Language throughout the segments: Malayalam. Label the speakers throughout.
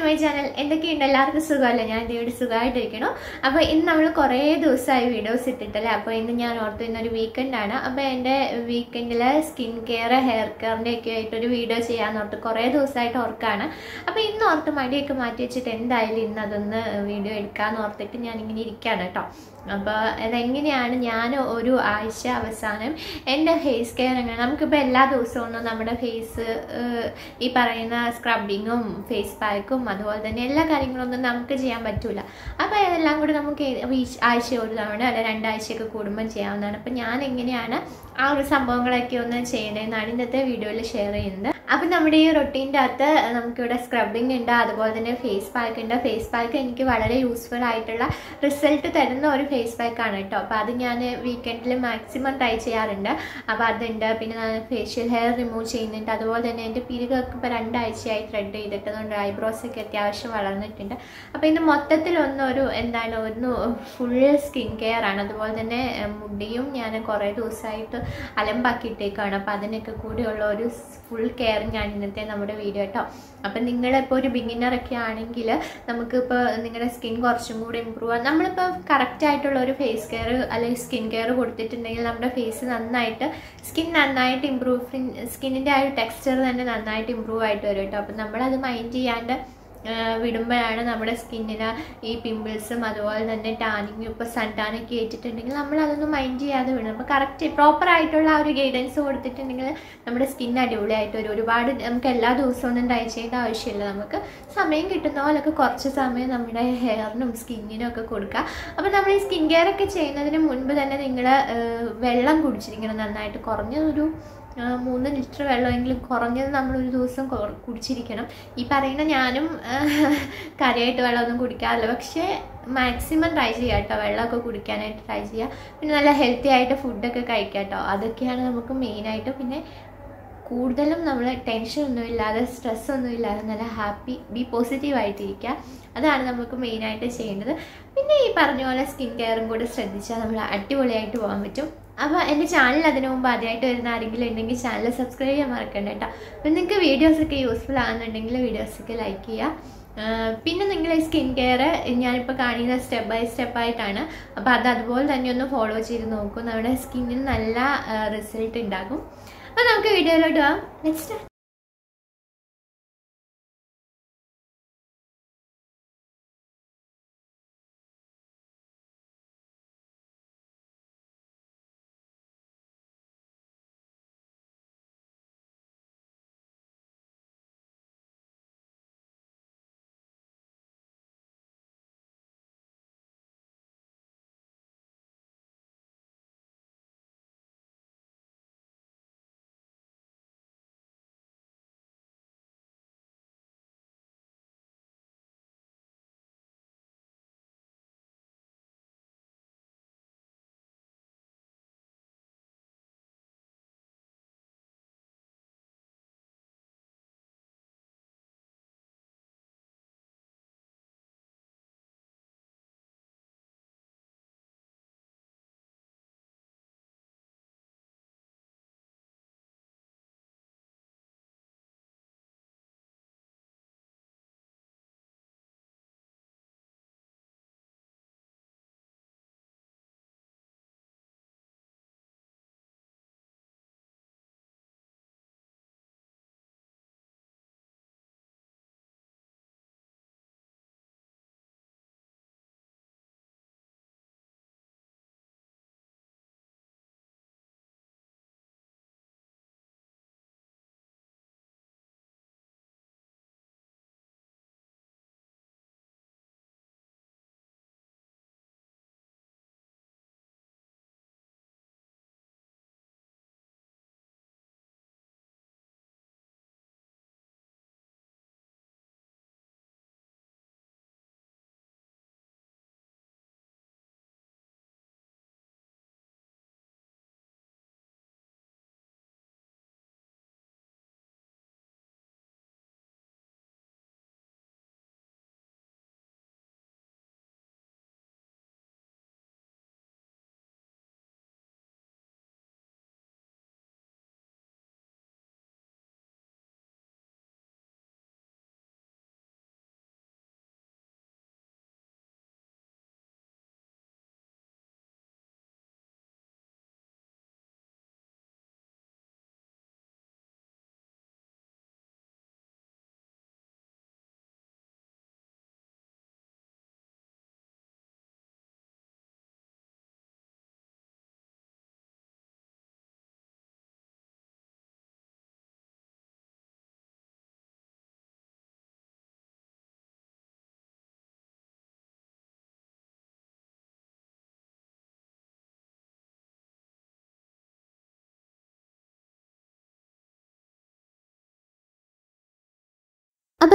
Speaker 1: മൈ ചാനൽ എന്തൊക്കെയുണ്ട് എല്ലാവർക്കും സുഖമല്ലേ ഞാൻ ഇവിടെ സുഖമായിട്ടിരിക്കണു അപ്പോൾ ഇന്ന് നമ്മൾ കുറേ ദിവസമായി വീഡിയോസ് ഇട്ടിട്ടല്ലേ അപ്പോൾ ഇന്ന് ഞാൻ ഓർത്തു ഇന്നൊരു വീക്കെൻഡ് ആണ് അപ്പോൾ എൻ്റെ വീക്കെൻഡിൽ സ്കിൻ കെയർ ഹെയർ കെയറിൻ്റെ ഒക്കെ ആയിട്ടൊരു വീഡിയോ ചെയ്യാൻ ഓർത്ത് കുറേ ദിവസമായിട്ട് ഓർക്കാണ് അപ്പോൾ ഇന്ന് ഓർത്ത് മടിയൊക്കെ മാറ്റി വെച്ചിട്ട് എന്തായാലും ഇന്ന് അതൊന്ന് വീഡിയോ എടുക്കാമെന്ന് ഓർത്തിട്ട് ഞാനിങ്ങനെ ഇരിക്കുകയാണ് കേട്ടോ അപ്പോൾ അതെങ്ങനെയാണ് ഞാൻ ഒരു ആഴ്ച അവസാനം എൻ്റെ ഫേസ് കെയർ എങ്ങനെ നമുക്കിപ്പോൾ എല്ലാ ദിവസവും ഒന്നും നമ്മുടെ ഫേസ് ഈ പറയുന്ന സ്ക്രബിങ്ങും ഫേസ് പാക്കും അതുപോലെ തന്നെ എല്ലാ കാര്യങ്ങളൊന്നും നമുക്ക് ചെയ്യാൻ പറ്റില്ല അപ്പോൾ ഇതെല്ലാം കൂടി നമുക്ക് ഈ ആഴ്ച ഒരു തവണ അല്ല രണ്ടാഴ്ചയൊക്കെ കൂടുമ്പോൾ ചെയ്യാവുന്നതാണ് അപ്പോൾ ഞാൻ എങ്ങനെയാണ് ആ ഒരു സംഭവങ്ങളൊക്കെ ഒന്ന് ചെയ്യണതെന്നാണ് ഇന്നത്തെ വീഡിയോയിൽ ഷെയർ ചെയ്യുന്നത് അപ്പം നമ്മുടെ ഈ റൊട്ടീൻ്റെ അകത്ത് നമുക്കിവിടെ സ്ക്രബിങ് ഉണ്ട് അതുപോലെ തന്നെ ഫേസ് പാക്ക് ഉണ്ട് ഫേസ് പാക്ക് എനിക്ക് വളരെ യൂസ്ഫുൾ ആയിട്ടുള്ള റിസൾട്ട് തരുന്ന ഒരു ഫേസ് പാക്കാണ് കേട്ടോ അപ്പോൾ അത് ഞാൻ വീക്കെൻഡിൽ മാക്സിമം ട്രൈ ചെയ്യാറുണ്ട് അപ്പോൾ അതുണ്ട് പിന്നെ ഞാൻ ഫേഷ്യൽ ഹെയർ റിമൂവ് ചെയ്യുന്നുണ്ട് അതുപോലെ തന്നെ എൻ്റെ പിരികൊക്കെ ഇപ്പോൾ രണ്ടാഴ്ചയായി ത്രെഡ് ചെയ്തിട്ടുണ്ട് ഐബ്രോസ് ഒക്കെ അത്യാവശ്യം വളർന്നിട്ടുണ്ട് അപ്പോൾ ഇത് മൊത്തത്തിലൊന്നൊരു എന്താണ് ഒന്ന് ഫുൾ സ്കിൻ കെയർ ആണ് അതുപോലെ തന്നെ മുടിയും ഞാൻ കുറേ ദിവസമായിട്ട് അലമ്പാക്കിയിട്ടേക്കാണ് അപ്പോൾ അതിനൊക്കെ കൂടിയുള്ള ഒരു ഫുൾ കെയറിങ് ആണ് ഇന്നത്തെ നമ്മുടെ വീഡിയോ കേട്ടോ അപ്പം നിങ്ങളിപ്പോൾ ഒരു ബിഗിനറൊക്കെ ആണെങ്കിൽ നമുക്കിപ്പോൾ നിങ്ങളുടെ സ്കിൻ കുറച്ചും കൂടി ഇമ്പ്രൂവ് ആകാം നമ്മളിപ്പോൾ കറക്റ്റ് ആയിട്ടുള്ള ഒരു ഫേസ് കെയർ അല്ലെങ്കിൽ സ്കിൻ കെയർ കൊടുത്തിട്ടുണ്ടെങ്കിൽ നമ്മുടെ ഫേസ് നന്നായിട്ട് സ്കിൻ നന്നായിട്ട് ഇമ്പ്രൂവ് സ്കിന്നിൻ്റെ ആ ഒരു ടെക്സ്ചർ തന്നെ നന്നായിട്ട് ഇമ്പ്രൂവ് ആയിട്ട് വരും കേട്ടോ അപ്പം നമ്മളത് മൈൻഡ് ചെയ്യാണ്ട് വിടുമ്പോഴാണ് നമ്മുടെ സ്കിന്നിന് ഈ പിമ്പിൾസും അതുപോലെ തന്നെ ടാനിങ്ങും ഇപ്പോൾ സൺ ടാനൊക്കെ ഏറ്റിട്ടുണ്ടെങ്കിൽ നമ്മൾ അതൊന്നും മൈൻഡ് ചെയ്യാതെ വിടും അപ്പോൾ കറക്റ്റ് പ്രോപ്പർ ആയിട്ടുള്ള ആ ഒരു ഗൈഡൻസ് കൊടുത്തിട്ടുണ്ടെങ്കിൽ നമ്മുടെ സ്കിൻ അടിപൊളിയായിട്ട് വരും ഒരുപാട് നമുക്ക് എല്ലാ ദിവസവും ഒന്നും ട്രൈ ചെയ്യേണ്ട ആവശ്യമില്ല നമുക്ക് സമയം കിട്ടുന്ന പോലൊക്കെ കുറച്ച് സമയം നമ്മുടെ ഹെയറിനും സ്കിന്നിനും ഒക്കെ കൊടുക്കുക അപ്പോൾ നമ്മൾ ഈ സ്കിൻ കെയർ ഒക്കെ ചെയ്യുന്നതിന് മുൻപ് തന്നെ നിങ്ങൾ വെള്ളം കുടിച്ചിരിക്കണം നന്നായിട്ട് കുറഞ്ഞതൊരു മൂന്ന് ലിറ്റർ വെള്ളമെങ്കിലും കുറഞ്ഞത് നമ്മൾ ഒരു ദിവസം കുടിച്ചിരിക്കണം ഈ പറയുന്ന ഞാനും കാര്യമായിട്ട് വെള്ളമൊന്നും കുടിക്കാറില്ല പക്ഷേ മാക്സിമം ട്രൈ ചെയ്യുക കേട്ടോ വെള്ളമൊക്കെ കുടിക്കാനായിട്ട് ട്രൈ ചെയ്യുക പിന്നെ നല്ല ഹെൽത്തി ആയിട്ട് ഫുഡൊക്കെ കഴിക്കുക കേട്ടോ അതൊക്കെയാണ് നമുക്ക് മെയിനായിട്ട് പിന്നെ കൂടുതലും നമ്മൾ ടെൻഷൻ ഒന്നും ഇല്ലാതെ സ്ട്രെസ് ഒന്നും ഇല്ലാതെ നല്ല ഹാപ്പി ബി പോസിറ്റീവ് ആയിട്ടിരിക്കുക അതാണ് നമുക്ക് മെയിനായിട്ട് ചെയ്യേണ്ടത് പിന്നെ ഈ പറഞ്ഞ പോലെ സ്കിൻ കെയറും കൂടെ ശ്രദ്ധിച്ചാൽ നമ്മൾ അടിപൊളിയായിട്ട് പോകാൻ പറ്റും അപ്പോൾ എൻ്റെ ചാനൽ അതിനു മുമ്പ് ആദ്യമായിട്ട് വരുന്ന ആരെങ്കിലും ഉണ്ടെങ്കിൽ ചാനൽ സബ്സ്ക്രൈബ് ചെയ്യാൻ മറക്കണ്ട കേട്ടോ അപ്പം നിങ്ങൾക്ക് വീഡിയോസൊക്കെ യൂസ്ഫുൾ ആകുന്നുണ്ടെങ്കിൽ വീഡിയോസൊക്കെ ലൈക്ക് ചെയ്യുക പിന്നെ നിങ്ങൾ ഈ സ്കിൻ കെയർ ഞാനിപ്പോൾ കാണിക്കുന്ന സ്റ്റെപ്പ് ബൈ സ്റ്റെപ്പ് ആയിട്ടാണ് അപ്പോൾ അത് അതുപോലെ തന്നെ ഒന്ന് ഫോളോ ചെയ്ത് നോക്കും നമ്മുടെ സ്കിന്നിന് നല്ല റിസൾട്ട് ഉണ്ടാകും അപ്പോൾ നമുക്ക് വീഡിയോയിലോട്ട് പോകാം നെക്സ്റ്റ്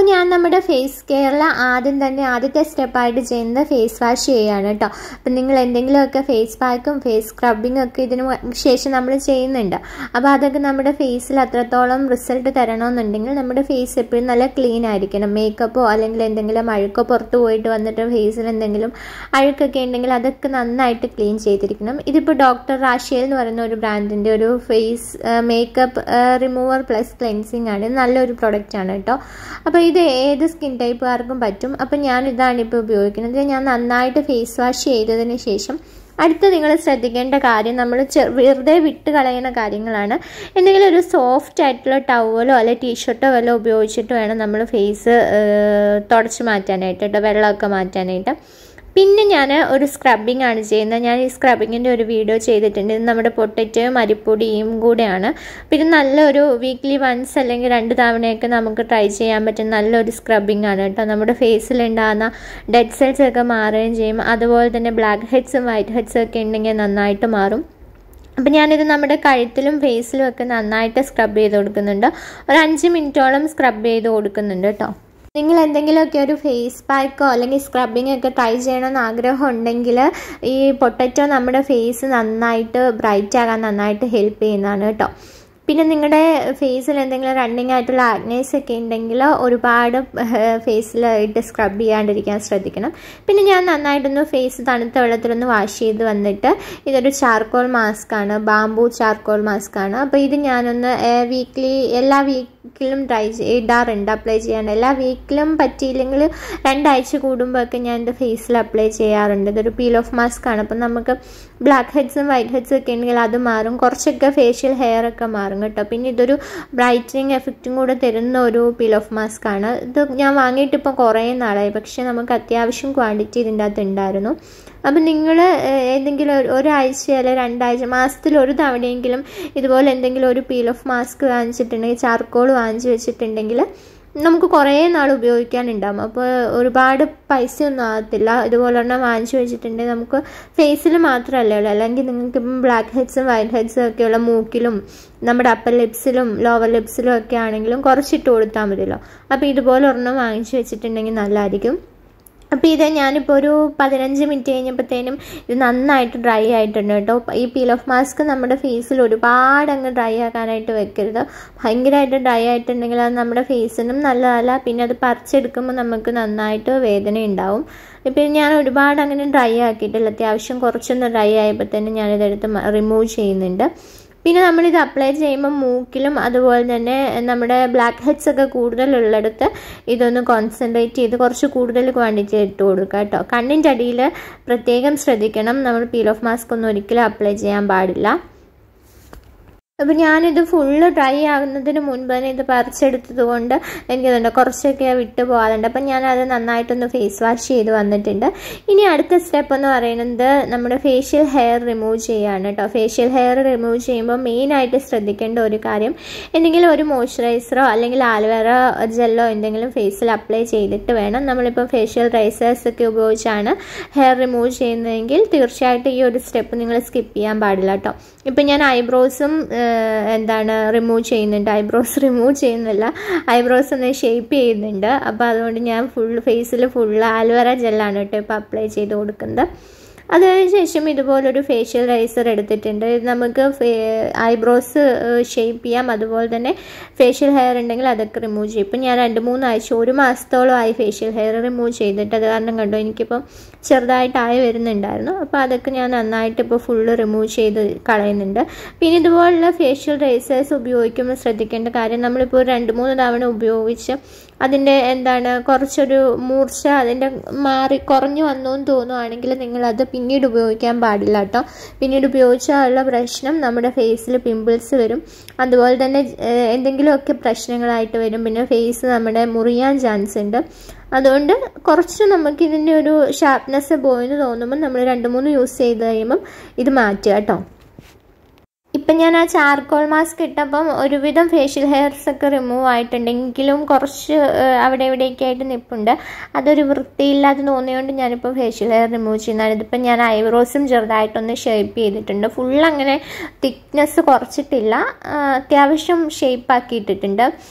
Speaker 1: ഞാൻ നമ്മുടെ ഫേസ് കെയറിൽ ആദ്യം തന്നെ ആദ്യത്തെ സ്റ്റെപ്പായിട്ട് ചെയ്യുന്നത് ഫേസ് വാഷ് ചെയ്യുകയാണ് കേട്ടോ അപ്പം നിങ്ങൾ എന്തെങ്കിലുമൊക്കെ ഫേസ് പാക്കും ഫേസ് സ്ക്രബിങ്ങും ഒക്കെ ഇതിന് ശേഷം നമ്മൾ ചെയ്യുന്നുണ്ട് അപ്പോൾ അതൊക്കെ നമ്മുടെ ഫേസിൽ അത്രത്തോളം റിസൾട്ട് തരണമെന്നുണ്ടെങ്കിൽ നമ്മുടെ ഫേസ് എപ്പോഴും നല്ല ക്ലീൻ ആയിരിക്കണം മേക്കപ്പോ അല്ലെങ്കിൽ എന്തെങ്കിലും അഴുക്കോ പുറത്ത് പോയിട്ട് വന്നിട്ട് ഫേസിൽ എന്തെങ്കിലും അഴുക്കൊക്കെ ഉണ്ടെങ്കിൽ അതൊക്കെ നന്നായിട്ട് ക്ലീൻ ചെയ്തിരിക്കണം ഇതിപ്പോൾ ഡോക്ടർ റാഷിയൽ എന്ന് പറയുന്ന ഒരു ബ്രാൻഡിൻ്റെ ഒരു face makeup remover plus cleansing ആണ് ഇത് നല്ലൊരു പ്രൊഡക്റ്റ് ആണ് കേട്ടോ അപ്പോൾ ഇത് ഏത് സ്കിൻ ടൈപ്പുകാർക്കും പറ്റും അപ്പോൾ ഞാൻ ഇതാണ് ഇപ്പോൾ ഉപയോഗിക്കുന്നത് ഞാൻ നന്നായിട്ട് ഫേസ് വാഷ് ചെയ്തതിന് ശേഷം അടുത്ത നിങ്ങൾ ശ്രദ്ധിക്കേണ്ട കാര്യം നമ്മൾ വെറുതെ വിട്ട് കളയുന്ന കാര്യങ്ങളാണ് എന്തെങ്കിലും ഒരു സോഫ്റ്റ് ആയിട്ടുള്ള ടവലോ അല്ലെങ്കിൽ ടീഷർട്ടോ വല്ലതും ഉപയോഗിച്ചിട്ട് വേണം നമ്മൾ ഫേസ് തുടച്ച് മാറ്റാനായിട്ട് കേട്ടോ വെള്ളമൊക്കെ മാറ്റാനായിട്ട് പിന്നെ ഞാൻ ഒരു സ്ക്രബിംഗ് ആണ് ചെയ്യുന്നത് ഞാൻ ഈ സ്ക്രബിങ്ങിൻ്റെ ഒരു വീഡിയോ ചെയ്തിട്ടുണ്ട് ഇത് നമ്മുടെ പൊട്ടറ്റോയും അരിപ്പൊടിയും കൂടെയാണ് പിന്നെ നല്ലൊരു വീക്ക്ലി വൺസ് അല്ലെങ്കിൽ രണ്ട് തവണയൊക്കെ നമുക്ക് ട്രൈ ചെയ്യാൻ പറ്റുന്ന നല്ലൊരു സ്ക്രബിംഗ് ആണ് കേട്ടോ നമ്മുടെ ഫേസിൽ ഉണ്ടാകുന്ന ഡെഡ് സെൽസ് ഒക്കെ മാറുകയും ചെയ്യും അതുപോലെ തന്നെ ബ്ലാക്ക് ഹെഡ്സും വൈറ്റ് ഹെഡ്സും ഒക്കെ ഉണ്ടെങ്കിൽ നന്നായിട്ട് മാറും അപ്പം ഞാനിത് നമ്മുടെ കഴുത്തിലും ഫേസിലും ഒക്കെ നന്നായിട്ട് സ്ക്രബ് ചെയ്ത് കൊടുക്കുന്നുണ്ട് ഒരു അഞ്ച് മിനിറ്റോളം സ്ക്രബ് ചെയ്ത് കൊടുക്കുന്നുണ്ട് കേട്ടോ നിങ്ങൾ എന്തെങ്കിലുമൊക്കെ ഒരു ഫേസ് പാക്കോ അല്ലെങ്കിൽ സ്ക്രബിംഗ് ഒക്കെ ട്രൈ ചെയ്യണമെന്ന് ആഗ്രഹം ഉണ്ടെങ്കിൽ ഈ പൊട്ടറ്റോ നമ്മുടെ ഫേസ് നന്നായിട്ട് ബ്രൈറ്റ് ആകാൻ നന്നായിട്ട് ഹെൽപ്പ് ചെയ്യുന്നതാണ് കേട്ടോ പിന്നെ നിങ്ങളുടെ ഫേസിൽ എന്തെങ്കിലും റണ്ണിങ് ആയിട്ടുള്ള ആഗ്നേസ് ഒക്കെ ഉണ്ടെങ്കിൽ ഒരുപാട് ഫേസിൽ ഇട്ട് സ്ക്രബ് ചെയ്യാണ്ടിരിക്കാൻ ശ്രദ്ധിക്കണം പിന്നെ ഞാൻ നന്നായിട്ടൊന്ന് ഫേസ് തണുത്ത വെള്ളത്തിലൊന്ന് വാഷ് ചെയ്ത് വന്നിട്ട് ഇതൊരു ചാർക്കോൾ മാസ്ക് ആണ് ബാംബു ചാർക്കോൾ മാസ്ക് ആണ് അപ്പോൾ ഇത് ഞാനൊന്ന് വീക്ക്ലി എല്ലാ വീക്കിലും ട്രൈ ഇടാറുണ്ട് അപ്ലൈ ചെയ്യാൻ എല്ലാ വീക്കിലും പറ്റിയില്ലെങ്കിൽ രണ്ടാഴ്ച കൂടുമ്പോഴൊക്കെ ഞാൻ എൻ്റെ ഫേസിൽ അപ്ലൈ ചെയ്യാറുണ്ട് ഇതൊരു പീൽ ഓഫ് മാസ്ക് ആണ് അപ്പം നമുക്ക് ബ്ലാക്ക് ഹെഡ്സും വൈറ്റ് ഹെഡ്സും ഒക്കെ ഉണ്ടെങ്കിൽ അത് മാറും കുറച്ചൊക്കെ ഫേഷ്യൽ ഹെയർ ഒക്കെ മാറും കേട്ടോ പിന്നെ ഇതൊരു ബ്രൈറ്റനിങ് എഫക്റ്റും കൂടെ തരുന്ന ഒരു പീൽ ഓഫ് മാസ്ക് ആണ് ഇത് ഞാൻ വാങ്ങിയിട്ട് ഇപ്പോൾ കുറേ നാളായി പക്ഷേ നമുക്ക് അത്യാവശ്യം ക്വാണ്ടിറ്റി ഇതിൻ്റെ അകത്ത് ഉണ്ടായിരുന്നു അപ്പം നിങ്ങൾ ഏതെങ്കിലും ഒരാഴ്ച അല്ലെങ്കിൽ രണ്ടാഴ്ച മാസത്തിൽ ഒരു തവണയെങ്കിലും ഇതുപോലെ എന്തെങ്കിലും ഒരു പീൽ ഓഫ് മാസ്ക് വാങ്ങിച്ചിട്ടുണ്ടെങ്കിൽ ചാർക്കോൾ വാങ്ങിച്ച് വെച്ചിട്ടുണ്ടെങ്കിൽ നമുക്ക് കുറേ നാൾ ഉപയോഗിക്കാനുണ്ടാകും അപ്പോൾ ഒരുപാട് പൈസയൊന്നും ആകത്തില്ല ഇതുപോലെ ഒരെണ്ണം വാങ്ങിച്ചു വെച്ചിട്ടുണ്ടെങ്കിൽ നമുക്ക് ഫേസിൽ മാത്രമല്ലേ ഉള്ളൂ അല്ലെങ്കിൽ നിങ്ങൾക്ക് ഇപ്പം ബ്ലാക്ക് ഹെഡ്സും വൈറ്റ് ഹെഡ്സും ഒക്കെയുള്ള മൂക്കിലും നമ്മുടെ അപ്പർ ലിപ്സിലും ലോവർ ലിപ്സിലും ഒക്കെ ആണെങ്കിലും കുറച്ചിട്ട് കൊടുത്താൽ മതിയല്ലോ അപ്പോൾ ഇതുപോലെ ഒരെണ്ണം വാങ്ങിച്ചു വെച്ചിട്ടുണ്ടെങ്കിൽ നല്ലതായിരിക്കും അപ്പോൾ ഇത് ഞാനിപ്പോൾ ഒരു പതിനഞ്ച് മിനിറ്റ് കഴിഞ്ഞപ്പോഴത്തേനും ഇത് നന്നായിട്ട് ഡ്രൈ ആയിട്ടുണ്ട് കേട്ടോ ഈ പീൽ ഓഫ് മാസ്ക് നമ്മുടെ ഫേസിൽ ഒരുപാട് അങ്ങ് ഡ്രൈ ആക്കാനായിട്ട് വെക്കരുത് ഭയങ്കരമായിട്ട് ഡ്രൈ ആയിട്ടുണ്ടെങ്കിൽ അത് നമ്മുടെ ഫേസിനും നല്ലതല്ല പിന്നെ അത് പറിച്ചെടുക്കുമ്പോൾ നമുക്ക് നന്നായിട്ട് വേദന ഉണ്ടാവും ഇപ്പം ഞാൻ ഒരുപാട് അങ്ങനെ ഡ്രൈ ആക്കിയിട്ടില്ല അത്യാവശ്യം കുറച്ചൊന്ന് ഡ്രൈ ആയപ്പോൾ തന്നെ ഞാനിതെടുത്ത് റിമൂവ് ചെയ്യുന്നുണ്ട് പിന്നെ നമ്മളിത് അപ്ലൈ ചെയ്യുമ്പോൾ മൂക്കിലും അതുപോലെ തന്നെ നമ്മുടെ ബ്ലാക്ക് ഹെഡ്സ് ഒക്കെ കൂടുതലുള്ളിടത്ത് ഇതൊന്ന് കോൺസെൻട്രേറ്റ് ചെയ്ത് കുറച്ച് കൂടുതൽ ക്വാണ്ടിറ്റി ഇട്ട് കൊടുക്കുക കേട്ടോ കണ്ണിൻ്റെ അടിയിൽ പ്രത്യേകം ശ്രദ്ധിക്കണം നമ്മൾ പീൽ ഓഫ് മാസ്ക് ഒന്നും ഒരിക്കലും അപ്ലൈ ചെയ്യാൻ പാടില്ല അപ്പോൾ ഞാനിത് ഫുള്ള് ഡ്രൈ ആകുന്നതിന് മുൻപ് തന്നെ ഇത് പറിച്ചെടുത്തത് കൊണ്ട് എനിക്കതുണ്ട് കുറച്ചൊക്കെ വിട്ട് പോകാറുണ്ട് അപ്പം ഞാനത് നന്നായിട്ടൊന്ന് ഫേസ് വാഷ് ചെയ്ത് വന്നിട്ടുണ്ട് ഇനി അടുത്ത സ്റ്റെപ്പ് എന്ന് പറയുന്നത് നമ്മുടെ ഫേഷ്യൽ ഹെയർ റിമൂവ് ചെയ്യുകയാണ് കേട്ടോ ഫേഷ്യൽ ഹെയർ റിമൂവ് ചെയ്യുമ്പോൾ മെയിനായിട്ട് ശ്രദ്ധിക്കേണ്ട ഒരു കാര്യം എന്തെങ്കിലും ഒരു മോയ്സ്ചറൈസറോ അല്ലെങ്കിൽ ആലുവേറ ജെല്ലോ എന്തെങ്കിലും ഫേസിൽ അപ്ലൈ ചെയ്തിട്ട് വേണം നമ്മളിപ്പോൾ ഫേഷ്യൽ റൈസേഴ്സ് ഒക്കെ ഉപയോഗിച്ചാണ് ഹെയർ റിമൂവ് ചെയ്യുന്നതെങ്കിൽ തീർച്ചയായിട്ടും ഈ ഒരു സ്റ്റെപ്പ് നിങ്ങൾ സ്കിപ്പ് ചെയ്യാൻ പാടില്ല കേട്ടോ ഇപ്പം ഞാൻ ഐബ്രോസും എന്താണ് റിമൂവ് ചെയ്യുന്നുണ്ട് ഐബ്രോസ് റിമൂവ് ചെയ്യുന്നില്ല ഐബ്രോസ് ഒന്ന് ഷേപ്പ് ചെയ്യുന്നുണ്ട് അപ്പോൾ അതുകൊണ്ട് ഞാൻ ഫുൾ ഫേസിൽ ഫുൾ ആലുവറ ജെല്ലാണ് കേട്ടോ ഇപ്പോൾ അപ്ലൈ ചെയ്ത് കൊടുക്കുന്നത് അതിനുശേഷം ഇതുപോലൊരു ഫേഷ്യൽ റൈസർ എടുത്തിട്ടുണ്ട് ഇത് നമുക്ക് ഐബ്രോസ് ഷേപ്പ് ചെയ്യാം അതുപോലെ തന്നെ ഫേഷ്യൽ ഹെയർ ഉണ്ടെങ്കിൽ അതൊക്കെ റിമൂവ് ചെയ്യും ഇപ്പം ഞാൻ രണ്ട് മൂന്നാഴ്ച ഒരു മാസത്തോളമായി ഫേഷ്യൽ ഹെയർ റിമൂവ് ചെയ്തിട്ട് അത് കാരണം കണ്ടോ എനിക്കിപ്പം ചെറുതായിട്ടായി വരുന്നുണ്ടായിരുന്നു അപ്പോൾ അതൊക്കെ ഞാൻ നന്നായിട്ട് ഇപ്പോൾ ഫുള്ള് റിമൂവ് ചെയ്ത് കളയുന്നുണ്ട് പിന്നെ ഇതുപോലുള്ള ഫേഷ്യൽ റൈസേഴ്സ് ഉപയോഗിക്കുമ്പോൾ ശ്രദ്ധിക്കേണ്ട കാര്യം നമ്മളിപ്പോൾ രണ്ട് മൂന്ന് തവണ ഉപയോഗിച്ച് അതിൻ്റെ എന്താണ് കുറച്ചൊരു മൂർച്ച അതിൻ്റെ മാറി കുറഞ്ഞു വന്നു എന്ന് തോന്നുവാണെങ്കിൽ നിങ്ങളത് പിന്നീട് ഉപയോഗിക്കാൻ പാടില്ല കേട്ടോ പിന്നീട് ഉപയോഗിച്ചാലുള്ള പ്രശ്നം നമ്മുടെ ഫേസിൽ പിമ്പിൾസ് വരും അതുപോലെ തന്നെ എന്തെങ്കിലുമൊക്കെ പ്രശ്നങ്ങളായിട്ട് വരും പിന്നെ ഫേസ് നമ്മുടെ മുറിയാൻ ചാൻസ് ഉണ്ട് അതുകൊണ്ട് കുറച്ച് നമുക്ക് ഇതിൻ്റെ ഒരു ഷാർപ്നെസ് പോയെന്ന് തോന്നുമ്പോൾ നമ്മൾ രണ്ട് മൂന്ന് യൂസ് ചെയ്ത് കഴിയുമ്പം ഇത് മാറ്റുക കേട്ടോ ഇപ്പം ഞാൻ ആ ചാർക്കോൾ മാസ്ക് ഇട്ടപ്പം ഒരുവിധം ഫേഷ്യൽ ഹെയർസ് ഒക്കെ റിമൂവ് ആയിട്ടുണ്ടെങ്കിലും കുറച്ച് അവിടെ ഇവിടെയൊക്കെ ആയിട്ട് നിൽപ്പുണ്ട് അതൊരു വൃത്തിയില്ലാതെ തോന്നിയോണ്ട് ഞാനിപ്പോൾ ഫേഷ്യൽ ഹെയർ റിമൂവ് ചെയ്യുന്നതാണ് ഇതിപ്പം ഞാൻ ഐബ്രോസും ചെറുതായിട്ടൊന്ന് ഷേപ്പ് ചെയ്തിട്ടുണ്ട് ഫുൾ അങ്ങനെ തിക്നെസ് കുറച്ചിട്ടില്ല അത്യാവശ്യം ഷേപ്പ് ആക്കിയിട്ടിട്ടുണ്ട്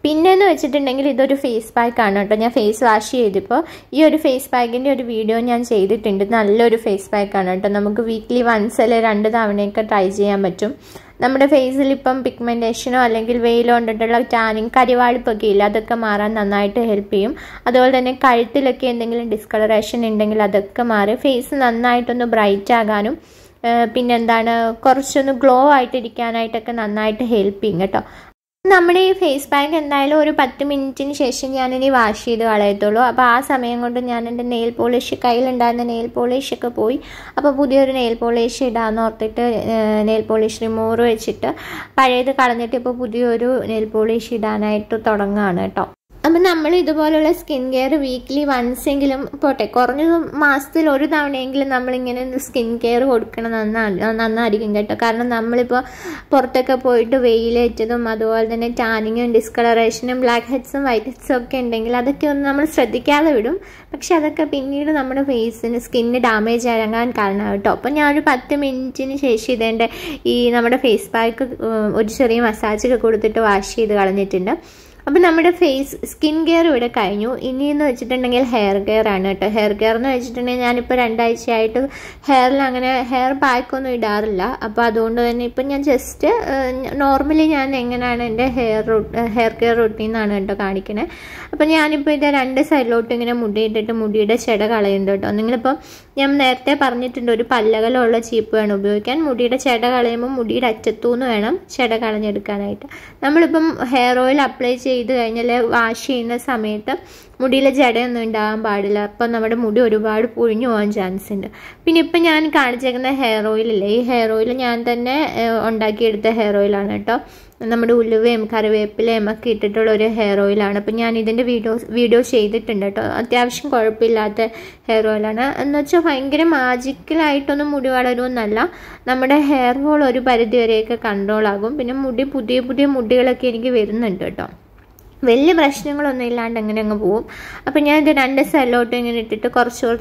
Speaker 1: പിന്നെന്ന് വെച്ചിട്ടുണ്ടെങ്കിൽ ഇതൊരു ഫേസ് പാക്ക് ആണ് കേട്ടോ ഞാൻ ഫേസ് വാഷ് ചെയ്തപ്പോൾ ഈ ഒരു ഫേസ് പാക്കിൻ്റെ ഒരു വീഡിയോ ഞാൻ ചെയ്തിട്ടുണ്ട് നല്ലൊരു ഫേസ് പാക്ക് ആണ് കേട്ടോ നമുക്ക് വീക്ക്ലി വൺസ് അല്ലെ രണ്ട് തവണയൊക്കെ ട്രൈ ചെയ്യാൻ പറ്റും നമ്മുടെ ഫേസിൽ ഇപ്പം പിഗ്മെൻറ്റേഷനോ അല്ലെങ്കിൽ വെയിൽ കൊണ്ടിട്ടുള്ള ടാനിങ് കരിവാളിപ്പൊക്കെ ഇല്ല അതൊക്കെ മാറാൻ നന്നായിട്ട് ഹെൽപ്പ് ചെയ്യും അതുപോലെ തന്നെ കഴുത്തിലൊക്കെ എന്തെങ്കിലും ഡിസ്കളറേഷൻ ഉണ്ടെങ്കിൽ അതൊക്കെ മാറി ഫേസ് നന്നായിട്ടൊന്ന് ബ്രൈറ്റ് ആകാനും പിന്നെന്താണ് കുറച്ചൊന്ന് ഗ്ലോ ആയിട്ടിരിക്കാനായിട്ടൊക്കെ നന്നായിട്ട് ഹെൽപ്പ് ചെയ്യും കേട്ടോ നമ്മുടെ ഈ ഫേസ് പാക്ക് എന്തായാലും ഒരു പത്ത് മിനിറ്റിന് ശേഷം ഞാനിനി വാഷ് ചെയ്ത് കളയത്തുള്ളൂ അപ്പോൾ ആ സമയം കൊണ്ട് ഞാൻ എൻ്റെ നെയിൽ പോളിഷ് കയ്യിലുണ്ടായിരുന്ന നെയിൽ പോളിഷ് ഒക്കെ പോയി അപ്പോൾ പുതിയൊരു നെയിൽ പോളിഷ് ഇടാമെന്ന് ഓർത്തിട്ട് നെയിൽ പോളിഷ് റിമൂവർ വെച്ചിട്ട് പഴയത് കളഞ്ഞിട്ട് ഇപ്പോൾ പുതിയൊരു നെയിൽ പോളിഷ് ഇടാനായിട്ട് തുടങ്ങുകയാണ് കേട്ടോ അപ്പം നമ്മൾ ഇതുപോലുള്ള സ്കിൻ കെയർ വീക്ക്ലി വൺസ് എങ്കിലും പോട്ടെ കുറഞ്ഞ മാസത്തിൽ ഒരു തവണയെങ്കിലും നമ്മളിങ്ങനെ സ്കിൻ കെയർ കൊടുക്കണം നന്നാ നന്നായിരിക്കും കേട്ടോ കാരണം നമ്മളിപ്പോൾ പുറത്തൊക്കെ പോയിട്ട് വെയിലേറ്റതും അതുപോലെ തന്നെ ടാനിങ്ങും ഡിസ്കളറേഷനും ബ്ലാക്ക് ഹെഡ്സും വൈറ്റ് ഹെഡ്സും ഒക്കെ ഉണ്ടെങ്കിൽ അതൊക്കെ ഒന്ന് നമ്മൾ ശ്രദ്ധിക്കാതെ വിടും പക്ഷെ അതൊക്കെ പിന്നീട് നമ്മുടെ ഫേസിന് സ്കിന്നിന് ഡാമേജ് ആകാൻ കാരണമാകും കേട്ടോ അപ്പം ഞാനൊരു പത്ത് മിനിറ്റിന് ശേഷം ഇതേൻ്റെ ഈ നമ്മുടെ ഫേസ് പാക്ക് ഒരു ചെറിയ മസാജൊക്കെ കൊടുത്തിട്ട് വാഷ് ചെയ്ത് കളഞ്ഞിട്ടുണ്ട് അപ്പം നമ്മുടെ ഫേസ് സ്കിൻ കെയർ ഇവിടെ കഴിഞ്ഞു ഇനിയെന്ന് വെച്ചിട്ടുണ്ടെങ്കിൽ ഹെയർ കെയർ ആണ് കേട്ടോ ഹെയർ കെയർ എന്ന് വെച്ചിട്ടുണ്ടെങ്കിൽ ഞാനിപ്പോൾ രണ്ടാഴ്ചയായിട്ട് ഹെയറിൽ അങ്ങനെ ഹെയർ പാക്കൊന്നും ഇടാറില്ല അപ്പോൾ അതുകൊണ്ട് തന്നെ ഇപ്പം ഞാൻ ജസ്റ്റ് നോർമലി ഞാൻ എങ്ങനെയാണ് എൻ്റെ ഹെയർ ഹെയർ കെയർ റൂട്ടീൻ എന്നാണ് കേട്ടോ കാണിക്കണേ അപ്പോൾ ഞാനിപ്പോൾ ഇത് രണ്ട് സൈഡിലോട്ട് ഇങ്ങനെ മുടിയിട്ടിട്ട് മുടിയുടെ ചെട കളയുന്നുണ്ട് കേട്ടോ നിങ്ങളിപ്പോൾ ഞാൻ നേരത്തെ പറഞ്ഞിട്ടുണ്ട് ഒരു പല്ലകലുള്ള ചീപ്പ് വേണം ഉപയോഗിക്കാൻ മുടിയുടെ ചെട കളയുമ്പോൾ മുടിയുടെ അറ്റത്തുനിന്ന് വേണം ചെട കളഞ്ഞെടുക്കാനായിട്ട് നമ്മളിപ്പം ഹെയർ ഓയിൽ അപ്ലൈ ചെയ്ത് കഴിഞ്ഞാൽ വാഷ് ചെയ്യുന്ന സമയത്ത് മുടിയിൽ ജടയൊന്നും ഉണ്ടാകാൻ പാടില്ല അപ്പം നമ്മുടെ മുടി ഒരുപാട് പൊഴിഞ്ഞു പോകാൻ ചാൻസ് ഉണ്ട് പിന്നെ ഇപ്പം ഞാൻ കാണിച്ചേക്കുന്ന ഹെയർ ഓയിലില്ലേ ഈ ഹെയർ ഓയിൽ ഞാൻ തന്നെ ഉണ്ടാക്കിയെടുത്ത ഹെയർ ഓയിലാണ് കേട്ടോ നമ്മുടെ ഉലുവയും കറിവേപ്പിലയും ഒക്കെ ഇട്ടിട്ടുള്ള ഒരു ഹെയർ ഓയിലാണ് അപ്പം ഞാൻ ഇതിൻ്റെ വീഡിയോ വീഡിയോ ചെയ്തിട്ടുണ്ട് കേട്ടോ അത്യാവശ്യം കുഴപ്പമില്ലാത്ത ഹെയർ ഓയിലാണ് എന്ന് വെച്ചാൽ ഭയങ്കര മാജിക്കലായിട്ടൊന്നും മുടി വളരുമെന്നല്ല നമ്മുടെ ഹെയർ ഫോൾ ഒരു പരിധി വരെയൊക്കെ കൺട്രോൾ ആകും പിന്നെ മുടി പുതിയ പുതിയ മുടികളൊക്കെ എനിക്ക് വരുന്നുണ്ട് കേട്ടോ വലിയ പ്രശ്നങ്ങളൊന്നും ഇല്ലാണ്ട് അങ്ങനെ അങ്ങ് പോവും അപ്പം ഞാൻ ഇത് രണ്ട് സൈഡിലോട്ട് ഇങ്ങനെ ഇട്ടിട്ട് കുറച്ച്